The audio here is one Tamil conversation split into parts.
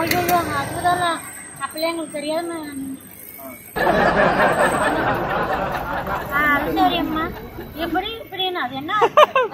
ஐயோ அதுதான் அப்பெல்லாம் எங்களுக்கு தெரியாதுன்னு ஆ, அது சரி அம்மா எப்படி இப்படின்னு அது என்ன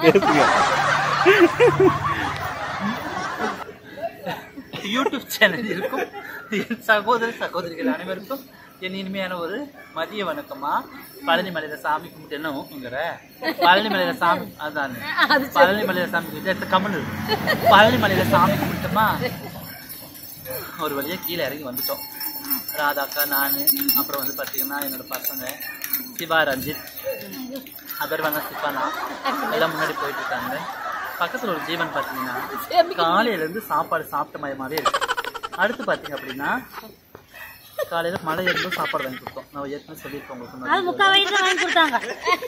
யூடியூப் சேனல் இருக்கும் என் சகோதர சகோதரிகள் அனைவருக்கும் என் இனிமையான ஒரு மதிய வணக்கமா பழனி மலையில சாமி கும்பிட்டு என்ன ஊக்குங்கிற பழனி மலையில சாமி அதான் பழனி மலையில சாமி கும்பிட்டு எடுத்து கமல் பழனி மலையில சாமி கும்பிட்டோமா ஒரு வழியா கீழே இறங்கி வந்துட்டோம் ராதாக்கா நான் அப்புறம் வந்து பார்த்தீங்கன்னா என்னோட பசங்க சிவா ரஞ்சித் அதர்வனா சிப்பானா எல்லாம் முன்னாடி போயிட்டு இருக்காங்க பக்கத்துல ஒரு ஜீவன் பார்த்தீங்கன்னா காலையில இருந்து சாப்பாடு சாப்பிட்ட மயமாவே இருக்கு அடுத்து பார்த்தீங்க அப்படின்னா காலையில மழை இருந்தும் சாப்பாடு வாங்கி கொடுத்தோம் நான் ஏற்கனவே சொல்லியிருக்கோம் உங்களுக்கு அது முக்கால் வயசுல வாங்கி கொடுத்தாங்க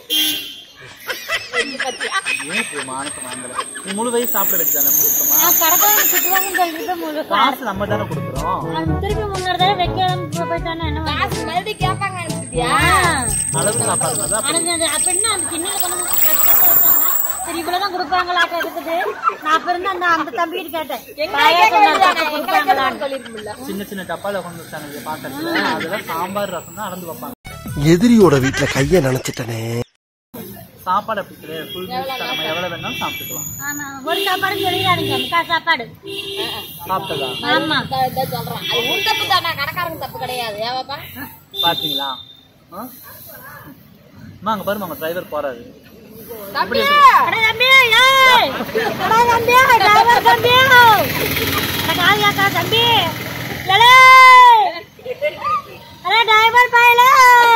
ஏன் இப்படி மானத்தை வாங்கல நீ முழு வயசு சாப்பிட வேண்டியதானே முழுக்கமா நான் கடைக்காரங்க திட்டுவாங்கன்னு சொல்லிட்டு முழு காசு நம்ம தானே கொடுக்குறோம் அது திருப்பி முன்னாடி தடவை வைக்க போயிட்டானே என்ன காசு மறுபடியும் கேட்பாங்க நினைச்சிட்டியா அளவு சாப்பாடு தான் அடைஞ்சது அப்படின்னா அந்த சின்ன கொண்டு வந்து கட்டு கட்டு வச்சாங்க சரி இவ்வளவுதான் கொடுப்பாங்களாட்ட இருக்குது நான் அப்ப இருந்து அந்த அந்த தம்பிகிட்ட கேட்டேன் பாயாசம் நடத்தி கொடுப்பாங்களான்னு சொல்லிருக்கும்ல சின்ன சின்ன டப்பால கொண்டு வச்சாங்க இங்க பாக்கிறதுல அதெல்லாம் சாம்பார் ரசம் தான் அளந்து வைப்பாங்க எதிரியோட வீட்டுல கைய நினைச்சிட்டனே சாப்பாடு அப்படி கிடையாது ஃபுல் மீல்ஸ் நம்ம எவ்வளவு வேணாலும் சாப்பிட்டுக்கலாம் ஆமா ஒரு சாப்பாடு சொல்லிடாதீங்க முக்கால் சாப்பாடு சாப்பிட்டதா ஆமா இந்தா- இந்தா சொல்றேன் அது உன் தப்பு தானே கடைக்காரங்க தப்பு கிடையாது ஏவாப்பா பாத்தீங்களா ஆ? அம்மா அங்க பாருமா அவங்க டிரைவர் போறாரு தம்பி அட தம்பி ஏய் அட தம்பி டிரைவர் தம்பி அட காலியாக்கா தம்பி லலே அட டிரைவர் பாயலே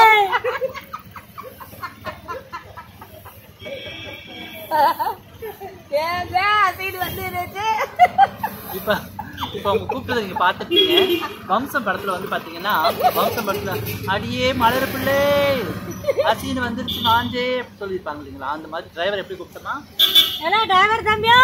ஏதா சீடு வந்து இருந்துச்சு இப்ப இப்ப அவங்க கூப்பிட்டதை நீங்க பாத்துட்டீங்க வம்சம் படத்துல வந்து பாத்தீங்கன்னா வம்சம் படத்துல அடியே மலர் பிள்ளை அசின்னு வந்துருச்சு மாஞ்சே அப்படி சொல்லியிருப்பாங்க இல்லைங்களா அந்த மாதிரி டிரைவர் எப்படி கூப்பிட்டோம்னா அட டிரைவர் தம்பியோ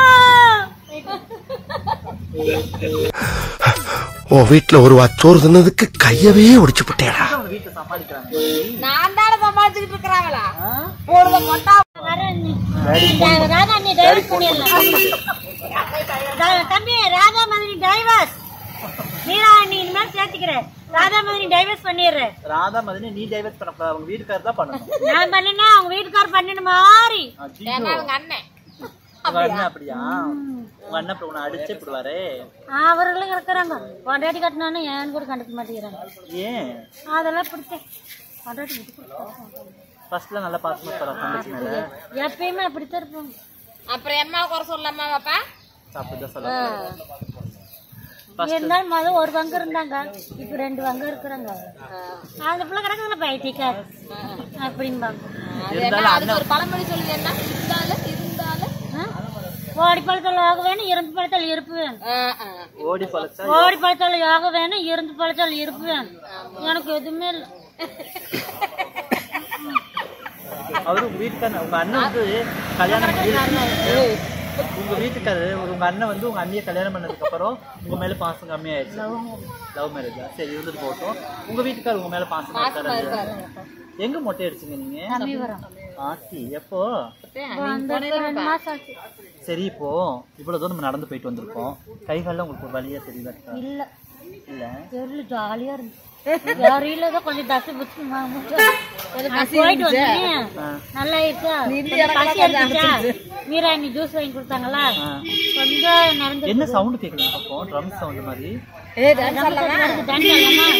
உன் வீட்டுல ஒரு வாச்சோறு தின்னதுக்கு கையவே ஒடிச்சு போட்டேடா அவங்க வீட்டை சமாளிக்கிறாங்க நான் தானே சமாளிச்சுக்கிட்டு இருக்கிறாங்களா போடுத கொட்டா வரேன் நீ. ராதா நீ டிரைவர் பண்ணிடலாம் த- தம்பி ராதா மதுரை டிரைவர்ஸ் நீரா நீ இனிமேல் சேர்த்துக்கிற ராதா மதுரை டிரைவர்ஸ் பண்ணிடுறேன் ராதா மதினி நீ டைவர்ட் பண்ணக்கூடாது அவங்க வீட்டுக்காரர் தான் பண்ணணும் நான் பண்ணினா அவங்க வீட்டுக்கார் பண்ணின மாதிரி அஜிஜோ. ஏன்னா அவங்க அண்ணன் உங்க அண்ணன் அப்படியா உங்க அண்ணன் இப்ப உன்னை அடிச்சே போடுவாரே அவர்களும் இருக்கிறாங்க பொண்டாட்டி கட்டினாலும் ஏன்னு கூட கண்டுக்க மாட்டேங்கிறாங்க ஏன் அதெல்லாம் பிடிச்சேன் பொண்டாட்டி விட்டு கொடுக்க ஃபர்ஸ்ட்ல நல்லா பாசமா இருப்பாரு தங்கச்சி மேல எப்பயுமே அப்படித்தான் இருப்பாங்க அப்புறம் எம்மா குறை சொல்லலாமா பாப்பா அப்படிதான் சொல்லுவாங்க ஃபர்ஸ்ட் இருந்தாலும் முதல் ஒரு பங்கு இருந்தாங்க இப்ப ரெண்டு பங்கு இருக்கிறாங்க அந்த பிள்ளை கிடக்குதுல பைத்தியக்கார் அப்படிம்பாங்க அது என்ன அதுக்கு ஒரு பழமொழி சொல்லி என்ன இருந்தாலும் இருந்தாலும் ஆ? ஓடி பழத்தில் யோக வேணும் இருந்து பழத்தில் இருப்பு வேணும் ஆ, ஆ. ஓடி பழச்சா ஓடி பழத்தில் யோக வேணும் இருந்து பழத்தில் இருப்பு வேணும் எனக்கு எதுவுமே இல்லை அவரு உங்க வீட்டுக்காரர் உங்க அண்ணன் வந்து கல்யாணம் பண்ணி உங்க வீட்டுக்காரரு உங்க அண்ணன் வந்து உங்க அண்ணியை கல்யாணம் பண்ணதுக்கு அப்புறம் உங்க மேல பாசம் கம்மியாயிடுச்சு லவ் மேரேஜா சரி இருந்துட்டு போகட்டும் உங்க வீட்டுக்காரர் உங்க மேல பாசமா இருக்காரு எங்க மொட்டை அடிச்சீங்க நீங்க சமீபரம் ஆத்தி எப்போ அந்த ரெண்டு மாசம் ஆச்சு சரி இப்போ இவ்வளவு தூரம் நம்ம நடந்து போயிட்டு வந்திருக்கோம் கை காலில் உங்களுக்கு ஒரு வழியா தெரியுதா இருக்கா? இல்ல இல்ல தெரியல ஜாலியா இருந்துச்சு யாரையில தான் கொஞ்சம் தசை புச்சு போயிட்டு வந்தேன் நல்லா இருக்கா கொஞ்சம் பசி எடுத்துச்சா மீரா நீ ஜூஸ் வாங்கி கொடுத்தாங்களா கொஞ்சம் நடந்து என்ன சவுண்ட் கேக்குது பக்கம் ட்ரம் சவுண்ட் மாதிரி தண்ணி வரலாமா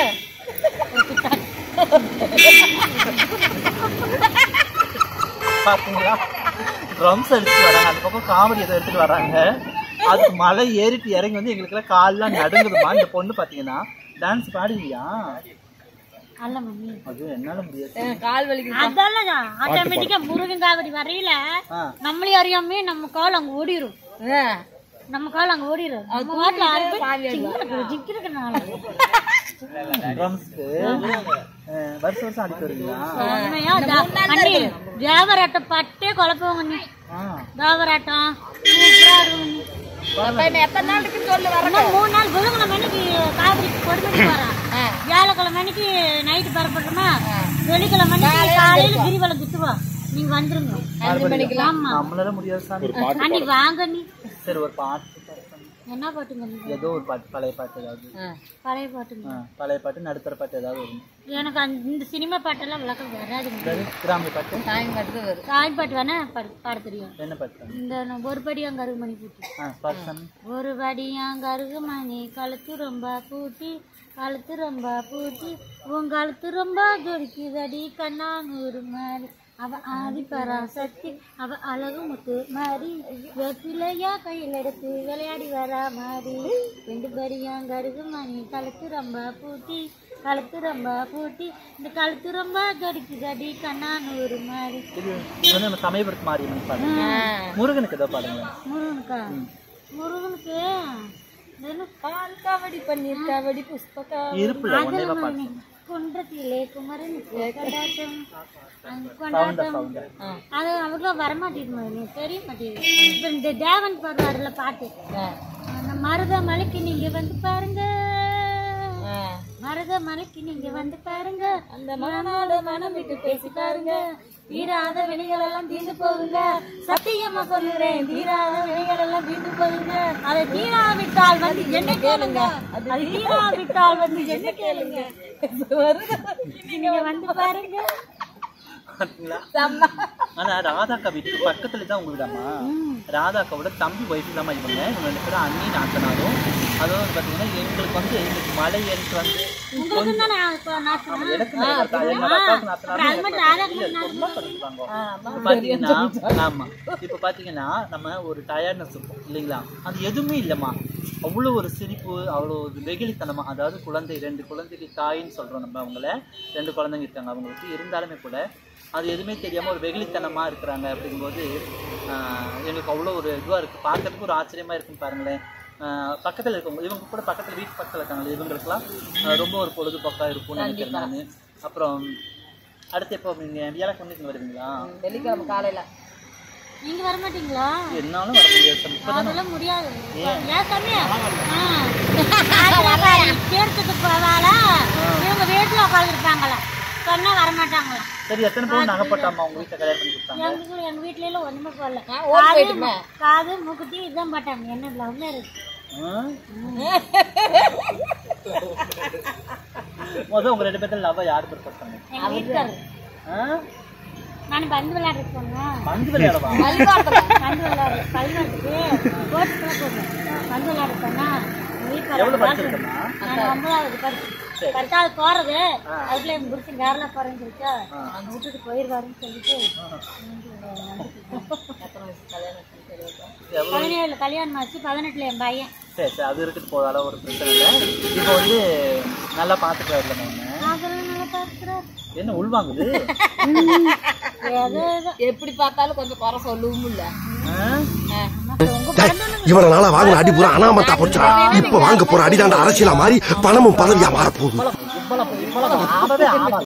பாத்தீங்களா ட்ரம்ஸ் அடிச்சு வராங்க அந்த பக்கம் காமெடி ஏதோ எடுத்துட்டு வராங்க அதுக்கு மலை ஏறிட்டு இறங்கி வந்து எங்களுக்குலாம் கால்லாம் நடுங்குதுமா இந்த பொண்ணு பாத்தீங்கன்னா டான்ஸ் பாடுவியா அல்ல மம்மி அது என்னால முடியாது கால் வலிக்கு அதெல்லாம் ஆட்டோமேட்டிக்கா முருகன் காவடி வரையில ஆ. நம்மளே அறியாமே நம்ம கால் அங்க ஓடிரும் நம்ம கால் அங்க ஓடிரும் நம்ம வாட்டில ஆறு பேர் ஜிக்கிறதுனால ட்ரம்ஸ்க்கு வருஷம் வருஷம் அடிக்க வருவீங்களா உண்மையா ஜா- அண்ணி தேவராட்டம் பட்டே குழப்பவங்க நீ ஆ. தேவராட்டம் சூப்பரா இருக்கும் அண்ணி. அப்ப இன்னும் எத்தனை நாள் இருக்குன்னு சொல்லு வர இன்னும் மூணு நாள் புதன்கிழமை அன்னைக்கு காவிரி கொடுமணிக்கு போறேன் வியாழக்கிழமை அன்னைக்கு நைட்டு பரப்பட்டுமா வெள்ளிக்கிழமை அன்னைக்கு காலையில கிரிவலம் சுத்துவோம் நீங்க வந்துருங்க அஞ்சு மணிக்கு ஆமா நம்மளால முடியாது சாமி அண்ணி வாங்க நீ சரி ஒரு பாட்டு பாடுங்க. என்ன பாட்டுங்க நீங்க? ஏதோ ஒரு பாட்டு பழைய பாட்டு ஏதாவது பழைய பாட்டுங்க ஆ, பழைய பாட்டு நடுத்தர பாட்டு ஏதாவது வரும் எனக்கு அந்த இந்த சினிமா பாட்டெல்லாம் விளக்கம் வராதுங்க அதாவது கிராமிய பாட்டு டைம் கட்டுது வரும் தாய் பாட்டு வேணா பாட பாட தெரியும் என்ன பாட்டு இந்த நான் ஒரு படி அங்க அருகுமணி பூட்டி ஆ பாட்டு சாமி ஒரு படி அங்க அருகுமணி கழுத்து ரொம்ப பூட்டி கழுத்து ரொம்ப பூட்டி உன் கழுத்து ரொம்ப ஜொடிக்குதடி கண்ணாங்கூறு மாதிரி அவ ஆதி பராசக்தி அவ அழகு முத்து மாறி வெப்பிலையா கையில் எடுத்து விளையாடி வரா மாதிரி ரெண்டு படியாங்க அருகுமணி கழுத்து ரொம்ப பூட்டி கழுத்து ரொம்ப பூட்டி இந்த கழுத்து ரொம்ப ஜொடிக்குதடி கண்ணாங்கூறு மாதிரி இது இது வந்து நம்ம சமயபுரத்து மாரியம்மன் பாட்டு முருகனுக்கு ஏதோ பாடுங்க முருகனுக்கா முருகனுக்கு என்ன பால் காவடி பன்னீர் காவடி புஷ்பகா இருப்புல ஒன்னே பாட்டு குன்றத்திலே குமரனுக்கு கொண்டாட்டம் அந்த சவுண்டா கொண்டாட்டம் சவுண்டா அது அவருக்கு வரமாட்டேங்குது எனக்கு தெரிய மாட்டேங்குது இப்ப இந்த தேவன் பாடுவாருல பாட்டு அந்த மருத மலைக்கு நீங்க வந்து பாருங்க மருத மலைக்கு நீங்க வந்து பாருங்க அந்த மனோட மனம் விட்டு பேசி பாருங்க தீராத வினைகள் எல்லாம் தீர்ந்து போகுங்க சத்தியமா சொல்லுறேன் தீராத வினைகள் எல்லாம் தீர்ந்து போகுங்க அதை தீராவிட்டால் வந்து என்ன கேளுங்க அது தீராவிட்டால் வந்து என்ன கேளுங்க நீங்க வந்து பாருங்க பாத்தீங்களா ஆனா ராதாக்கா வீட்டுக்கு பக்கத்துல தான் உங்க வீடாமா ராதாக்காவோட தம்பி ஒய்ஃப் இல்லாம இவங்க இவங்க ரெண்டு பேரும் அண்ணி நாத்தனாரும் அதுவும் வந்து பாத்தீங்கன்னா எங்களுக்கு வந்து எங்களுக்கு மலை எனக்கு வந்து உங்களுக்கு தான் நான் இப்ப நாட்டுனா எனக்கு நாத்தனார், என்னோட அக்காவுக்கு நாத்தனார், அது மட்டும் ராதாக்கு இல்ல, ரொம்ப சொல்லிருப்பாங்க. இப்ப பாத்தீங்கன்னா ஆமா இப்ப பாத்தீங்கன்னா நம்ம ஒரு டயர்ட்னஸ் இருக்கும் இல்லைங்களா அது எதுவுமே இல்லம்மா அவ்வளோ ஒரு சிரிப்பு அவ்வளோ ஒரு வெகுளித்தனமா அதாவது குழந்தை ரெண்டு குழந்தைக்கு தாயின்னு சொல்றோம் நம்ம அவங்கள ரெண்டு குழந்தைங்க இருக்காங்க அவங்களுக்கு இருந்தாலுமே கூட அது எதுவுமே தெரியாம ஒரு வெகுளித்தனமா இருக்கிறாங்க அப்படிங்கும்போது ஆஹ், எங்களுக்கு அவ்வளோ ஒரு இதுவா இருக்கு பார்க்கறதுக்கு ஒரு ஆச்சரியமா இருக்குன்னு பாருங்களேன் ஆஹ், பக்கத்துல இருக்கவங்க இவங்க கூட பக்கத்துல வீட்டு பக்கத்துல இருக்காங்க இவங்களுக்குலாம் ஆஹ், ரொம்ப ஒரு பொழுதுபோக்கா இருக்கும்னு நினைக்கிறேன் நான் அப்புறம் அடுத்து எப்போ நீங்க வியாழக்கிழமை இங்க வருவீங்களா வெள்ளிக்கிழமை காலையில நீங்க வர மாட்டீங்களா என்னாலும் வர முடியாது சாமி. இப்பதான் அதெல்லாம் முடியாது ஏன் சாமி சேர்த்துட்டு போவாளா இவங்க வீட்டுல உட்காந்துருப்பாங்களா சொன்னா வரமாட்டாங்களா சரி எத்தனை பேர் நகைப்பட்டாமா உங்க வீட்டை கல்யாணம் பண்ணி கொடுத்தாங்க எங்க எங்க வீட்ல எல்லாம் ஒண்ணுமே போடல ஓடி காது போயிட்டுமே. காது மூக்குத்தி இதுதான் போட்டாங்க என்ன லவ் மேரேஜ் ஆ? முதல்ல உங்க ரெண்டு பேர்த்துல லவ் யார் பேர் பண்ணாங்க எங்க வீட்டுக்காரரு ஆ? நான் பந்து விளையாடுறதுக்கு போனேன் பந்து விளையாடவா பள்ளிக்கூடத்துல பந்து விளையாடு பள்ளிக்கூடத்துக்கு கோச்சுக்குள்ள போனேன் பந்து விளையாட போனா எவ்வளவு வீட்டுல படிச்சிருக்கமா நான் ஒன்பதாவது படிச்சு பத்தாவது போறது அதுக்குள்ள என் புருஷன் கேரளா போறேன்னு சொல்லிட்டு அங்க விட்டுட்டு போயிருவாருன்னு சொல்லிட்டு எவ்வளவு பதினேழுல கல்யாணம் ஆச்சு பதினெட்டுல என் பையன் சரி சரி அது இருக்குது போதால ஒரு பிரச்சனை இல்லை இப்போ வந்து நல்லா பார்த்துக்கிறாருல நம்ம அதெல்லாம் நல்லா பார்க்கிறார் என்ன உள்வாங்குது ஏதோ ஏதோ எப்படி பார்த்தாலும் கொஞ்சம் குறை சொல்லவும் இல்ல ஆ? டேய், இவ்வளவு நாளா வாங்கின அடி பூரா அனாமத்தா போச்சுடா இப்ப வாங்க போற அடிதாண்ட அரசியலா மாறி பணமும் பதவியா மாறப்போகுது இவ்வளவு இவ்வளவு ஆகவே ஆகாது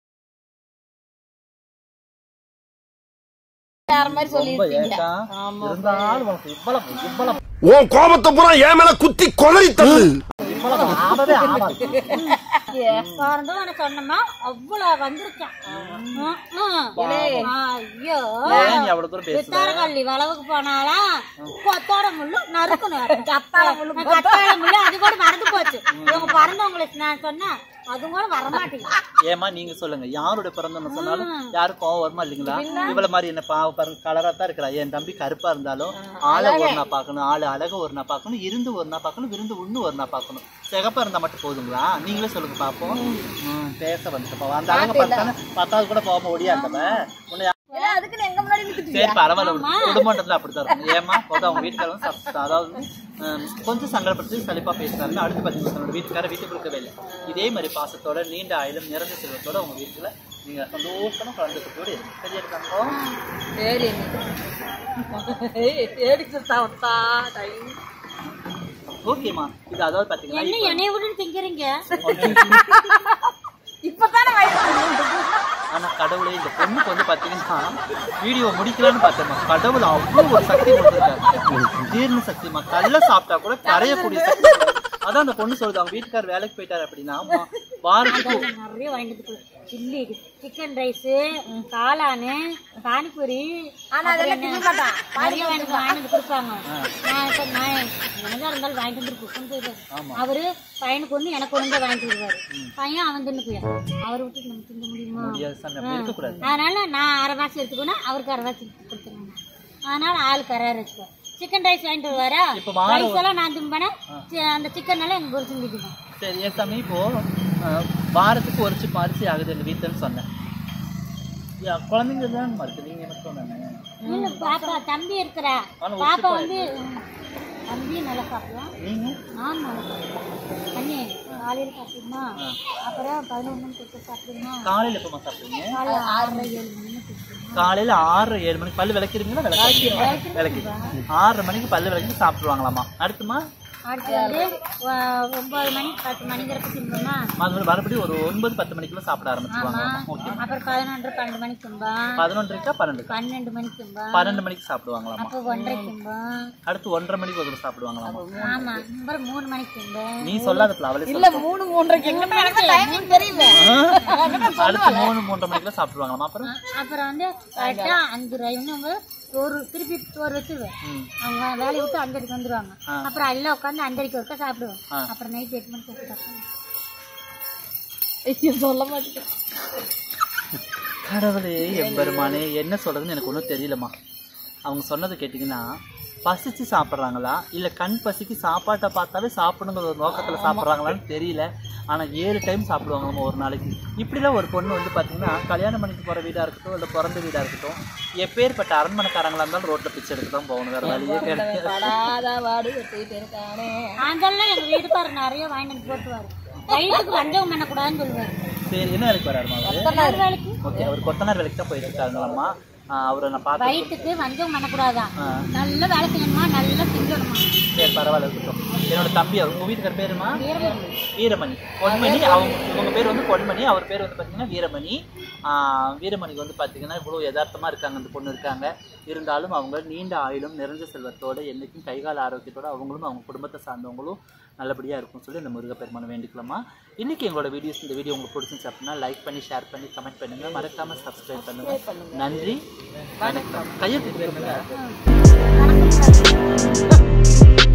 வேற மாதிரி சொல்லி ரொம்ப ஏக்கா இருந்தாலும் உனக்கு இவ்வளவு இவ்வளவு உன் கோபத்தை பூரா என் மேல குத்தி கொலரி தள்ளு இவ்வளவு ஆகவே ஆகாது பிறந்தும் உனக்கு சொன்னோமா அவ்வளவு வந்துருச்சான் ம், ம். ஐயோ ஏன் நீ அவ்வளவு தூரம் பேசுற சித்தாரக்கல்லி வளவுக்கு போனாலா கொத்தோட முள்ளு நறுக்கணும் கத்தாழ முள்ளு கத்தாழ முள்ளு அது கூட மறந்து போச்சு இவங்க பிறந்தவங்களுக்கு நான் சொன்னேன் அது கூட வரமாட்டேங்குது ஏமா நீங்க சொல்லுங்க யாருடைய பிறந்தவங்க சொன்னாலும் யாரும் கோவம் வருமா இல்லைங்களா இவ்வளவு மாதிரி என்ன பாவ பாருங்க கலரா தான் இருக்கிறா என் தம்பி கருப்பா இருந்தாலும் ஆளை ஒரு நான் பார்க்கணும் ஆளு அழக ஒரு நான் பார்க்கணும் இருந்து ஒரு நான் பார்க்கணும் விருந்து ஒண்ணு ஒரு நான் பார்க்கணும் சிகப்பா இருந்தா மட்டும் போதுங்களா நீங்களே சொல்லுங்க பாப்போம் ம், பேச வந்துட்டு அந்த அழக பார்த்தானே பத்தாவது கூட போகாம ஒடியா இருந்தவ உன்னை இல்ல, அதுக்கு எங்க முன்னாடி நிறுத்திட்டு சரி பரவாயில்ல விடு. குடும்பத்துல அப்படித்தான் இருக்கும் ஏமா போதும் அவங்க வீட்டுக்காரங்க சப்~ அதாவது ஹம், கொஞ்சம் சங்கடப்பட்டு சலிப்பா பேசினாருன்னு அடுத்து பார்த்தீங்கன்னா தன்னோட வீட்டுக்கார வீட்டுக்கு இருக்கவே இல்லை இதே மாதிரி பாசத்தோட நீண்ட ஆயுளும் நிறந்த செல்வத்தோட உங்க வீட்டுல நீங்க சந்தோஷமா குழந்தைக்கூட இருக்கு சரியா இருக்காங்க சரி ஏடிச்சு சாப்பிட்டா டைம் ஓகேமா இது அதாவது பாத்தீங்கன்னா என்ன என்னைய விட்டு திங்கிறீங்க இப்பதானே வயசு ஆனா கடவுளே இந்த பொண்ணுக்கு வந்து பாத்தீங்கன்னா வீடியோ முடிக்கலாம்னு பார்த்தேம்மா கடவுள் அவ்வளவு ஒரு சக்தி கொடுத்துருக்காரு ஜீரண சக்திமா கல்ல சாப்பிட்டா கூட கரையக்கூடிய சக்தி அதான் அந்த பொண்ணு சொல்லுது அவங்க வீட்டுக்கார் வேலைக்கு போயிட்டாரு அப்படின்னா மா- வாரத்துக்கு நிறைய வாங்கிட்டு போய் சில்லி சிக்கன் ரைஸ் காளானு பானிபூரி ஆனா அதெல்லாம் திங்க மாட்டான் நிறைய எனக்கு வாங்கிட்டு வந்து கொடுப்பாங்க நான் இப்ப நான் என்னதான் இருந்தாலும் வாங்கிட்டு வந்து கொண்டு போயிடுவாரு அவரு பையனுக்கு ஒண்ணு எனக்கு ஒண்ணு வாங்கிட்டு வருவாரு பையன் அவன் தின்னு போய் அவரை விட்டு நம்ம திங்க முடியுமா முடியாது சாமி அப்படி இருக்கக்கூடாது அதனால நான் அரை வாசி எடுத்துக்கணும் அவருக்கு அரை வாசி கொடுத்துருவேன் அதனால ஆளுக்கு அரை வச்சுக்கோ சிக்கன் ரைஸ் வாங்கிட்டு வருவாரா இப்ப வாரம் ரைஸ் எல்லாம் நான் திம்பேன் அந்த சிக்கன் எல்லாம் எங்க ஒரு சிந்தி திம்பேன் சரி என் சாமி இப்போ அஹ், வாரத்துக்கு ஒரு சிப் அரிசி ஆகுது எங்கள் வீட்டுன்னு சொன்னேன் யா, குழந்தைங்க தான் இருக்கு நீங்க மட்டும் தானே இல்ல பாப்பா தம்பி இருக்கிறா ஆனா ஒரு பாப்பா சிப்பா வந்து தம்பியும் நல்லா சாப்பிடுவான் நீங்க நான் நல்லா சாப்பிடுவேன் அண்ணே காலையில் சாப்பிடுமா அப்புறம் பதினொன்று கொடுத்து சாப்பிடுமா காலையில எப்பமா சாப்பிடுவீங்க காலையில் ஆறரை ஏழு மணி கொடுத்துருமா காலையில ஆறு ஏழு மணிக்கு பல்லு விளக்கிறீங்களா விளக்கு விளக்கு ஆறரை மணிக்கு பல்லு விளக்கி சாப்பிடுவாங்களாமா அடுத்துமா அடுத்து வந்து ஒ- ஒன்பது மணி பத்து மணிங்கிறப்ப தின்போமா மறுபடியும் மறுபடியும் ஒரு ஒன்பது பத்து மணிக்குள்ள சாப்பிட ஆரம்பிச்சிருவாங்களாமா ஓகே அப்புறம் பதினொன்று பன்னெண்டு மணிக்கு திம்போம் பதினொன்றைக்கா பன்னெண்டுக்கா பன்னெண்டு மணிக்கு திம்போம் பன்னெண்டு மணிக்கு சாப்பிடுவாங்களாமா அப்போ ஒன்றரை திம்போம் அடுத்து ஒன்றரை மணிக்கு ஒரு தடவை சாப்பிடுவாங்களாமா ஆமா அப்புறம் மூணு மணிக்கு திம்போம் நீ சொல்லாத அவளே இல்ல மூணு மூன்றரைக்கு எங்க எனக்கு டைமிங் தெரியல அடுத்து மூணு மூன்றரை மணிக்குள்ள சாப்பிடுவாங்களாமா அப்புறம் அப்புறம் வந்து கரெக்டாக அஞ்சு ரூபாய்னு ஒரு திருப்பி ஒரு வச்சுருவேன் ம். அவங்க வேலையை விட்டு அஞ்சரைக்கு வந்துருவாங்க ஆ. அப்புறம் எல்லாம் உட்காந்து அஞ்சரைக்கு ஒருக்கா சாப்பிடுவோம் ஆ. அப்புறம் நைட் எட்டு மணிக்கு ஒருக்கா சாப்பிடுவோம் ஐயோ சொல்ல மாட்டேன் கடவுளே எம்பெருமானே என்ன சொல்றதுன்னு எனக்கு ஒன்றும் தெரியலம்மா அவங்க சொன்னதை கேட்டிங்கன்னா பசிச்சு சாப்பிட்றாங்களா இல்லை கண் பசிக்கு சாப்பாட்டை பார்த்தாலே சாப்பிடுங்கிற ஒரு நோக்கத்தில் சாப்பிட்றாங்களான்னு தெரியல ஆனால் ஏழு டைம் சாப்பிடுவாங்கம்மா ஒரு நாளைக்கு இப்படிலாம் ஒரு பொண்ணு வந்து பார்த்தீங்கன்னா கல்யாணம் பண்ணிட்டு போகிற வீடாக இருக்கட்டும் இல்லை பிறந்த வீடாக இருக்கட்டும் எப்பேற்பட்ட அரண்மனைக்காரங்களா இருந்தாலும் ரோட்டில் பிச்சை எடுத்து தான் போகணும் வேறு வழியே கிடையாது படாத வாடு வெட்டிட்டு இருக்கானே அதெல்லாம் எங்கள் வீட்டுக்காரர் நிறைய வாங்கிட்டு வந்து போட்டுவார் வயிற்றுக்கு வஞ்சகம் பண்ணக்கூடாதுன்னு சொல்லுவார் சரி என்ன வேலைக்கு வராருமா அவர் வேலைக்கு ஓகே அவர் கொத்தனார் வேலைக்கு தான் போயிட்டு இருக்காருங்களாம்மா ஆஹ் அவரை நான் பார்த்து வயிற்றுக்கு வஞ்சகம் பண்ணக்கூடாதான் ஆ. நல்ல வேலை செய்யணுமா நல்லா திங்கணுமா சரி பரவாயில்ல இருக்கட்டும் என்னோட தம்பி அவர் உங்க வீட்டுக்கார பேருமா வீரமணி பொன்மணி அவங்க இவங்க பேர் வந்து பொன்மணி அவர் பேர் வந்து பார்த்தீங்கன்னா வீரமணி ஆஹ் வீரமணிக்கு வந்து பார்த்தீங்கன்னா இவ்வளோ யதார்த்தமாக இருக்காங்க அந்த பொண்ணு இருக்காங்க இருந்தாலும் அவங்க நீண்ட ஆயுளும் நிறைஞ்ச செல்வத்தோட என்றைக்கும் கைகால ஆரோக்கியத்தோட அவங்களும் அவங்க குடும்பத்தை சார்ந்தவங்களும் நல்லபடியாக இருக்கும்னு சொல்லி இந்த முருகப்பெருமானை வேண்டிக்கலாமா இன்னைக்கு எங்களோட வீடியோஸ் இந்த வீடியோ உங்களுக்கு பிடிச்சிருந்துச்சு அப்படின்னா லைக் பண்ணி ஷேர் பண்ணி கமெண்ட் பண்ணுங்க மறக்காம சப்ஸ்கிரைப் பண்ணுங்க நன்றி வணக்கம் கையெழுத்து பேருங்க வணக்கம்